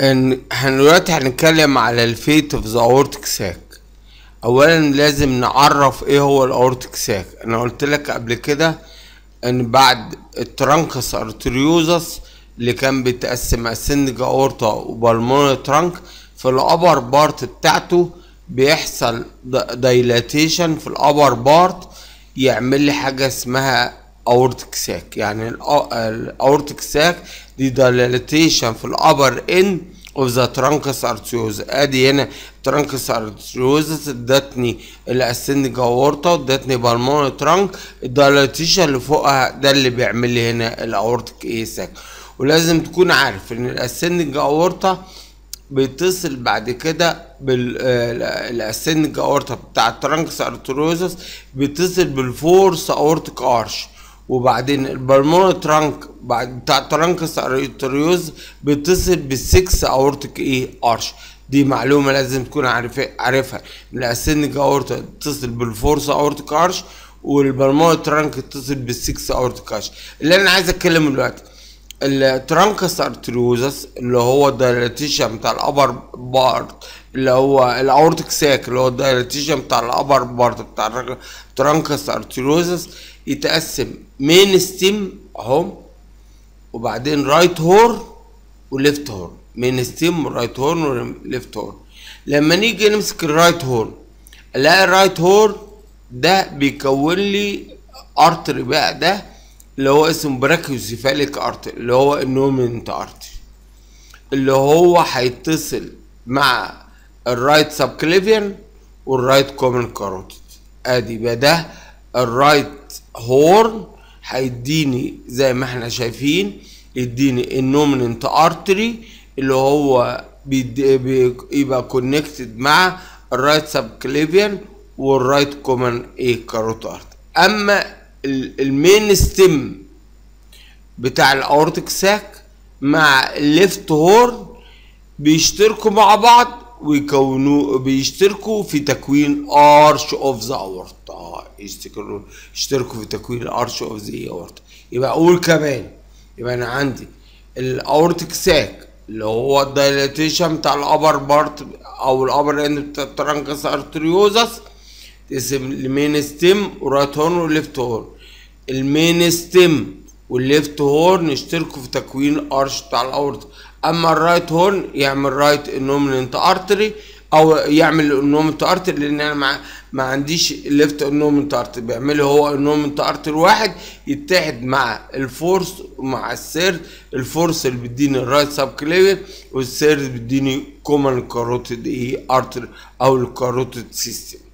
ان احنا دلوقتي هنتكلم على الفيت اوف ذا اورتيك ساك اولا لازم نعرف ايه هو الاورتيك ساك انا قلت لك قبل كده ان بعد الترانكس ارتريوزس اللي كان بيتقسم اسندج اورتا وبالمونري ترانك في الابر بارت بتاعته بيحصل دايلاتيشن في الابر بارت يعمل لي حاجه اسمها اورتيك ساك يعني الاورتيك ساك دي دايلاتيشن في الابر اند اوف ذا ترانكس ارتريوز ادي هنا ترانكس ارتريوز ادتني الاسندج اورتا ادتني بالمونري ترانك الدايلاتيشن اللي فوقها ده اللي بيعمل لي هنا الاورتيك ايه ساك ولازم تكون عارف ان الاسندج اورتا بيتصل بعد كده بالاسندج اورتا بتاع الترانكس ارتروزس بيتصل بالفورس اورتيك ارش وبعدين البلمونري ترانك بعد بتاع الترانكس ارتريوز بيتصل بالسكس اورتيك ايه ارش دي معلومه لازم تكون عارفها عارفها ان الاسندج اورتا تتصل بالفورس اورتيك ارش والبلمونري ترانك تتصل بالسكس اورتيك ارش اللي انا عايز اتكلم دلوقتي الترانكس ارتريوزس اللي هو الدايلاتيشن بتاع الابر بارت اللي هو الاورتيك ساك اللي هو الدايلاتيشن بتاع الابر بارت بتاع الترانكس ارتريوزس يتقسم مين ستيم اهو وبعدين رايت هورن وليفت هورن مين ستيم رايت هورن وليفت هورن لما نيجي نمسك الرايت هورن الاقي الرايت هورن ده بيكون لي ارتري بقى ده اللي هو اسمه براكيوسيفاليك ارتري اللي هو النومنت ارتري اللي هو هيتصل مع الرايت سبكليفيان والرايت كومن كاروتيد ادي بقى ده الرايت هورن هيديني زي ما احنا شايفين يديني النومننت ارتري اللي هو بيبقى كونكتد مع الرايت سبكليفيان والرايت كومن ايه كاروت ارتري اما المين ستيم بتاع الاورتيك ساك مع الليفت هورن بيشتركوا مع بعض ويكونوا بيشتركوا في تكوين ارش اوف ذا اورتا يشتركوا يشتركوا في تكوين الارش اوف ذا اورتا يبقى اقول كمان يبقى انا عندي الاورتيك ساك اللي هو الدايلاتيشن بتاع الابر بارت او الابر اند بتاع الترانكس ارتريوزس تقسم المين ستيم ورايت هورن وليفت هورن المين ستيم والليفت هورن يشتركوا في تكوين ارش بتاع الاورتا اما الرايت هورن يعمل رايت انومننت ارتري او يعمل انومنت ارتري لان انا ما, ما عنديش ليفت انومنت ارتري بيعمله هو انومنت ارتري واحد يتحد مع الفورس ومع السيرد الفورس اللي بيديني الرايت سب كليفر والسيرد بيديني كومن كاروتيد ايه ارتري او الكاروتيد سيستم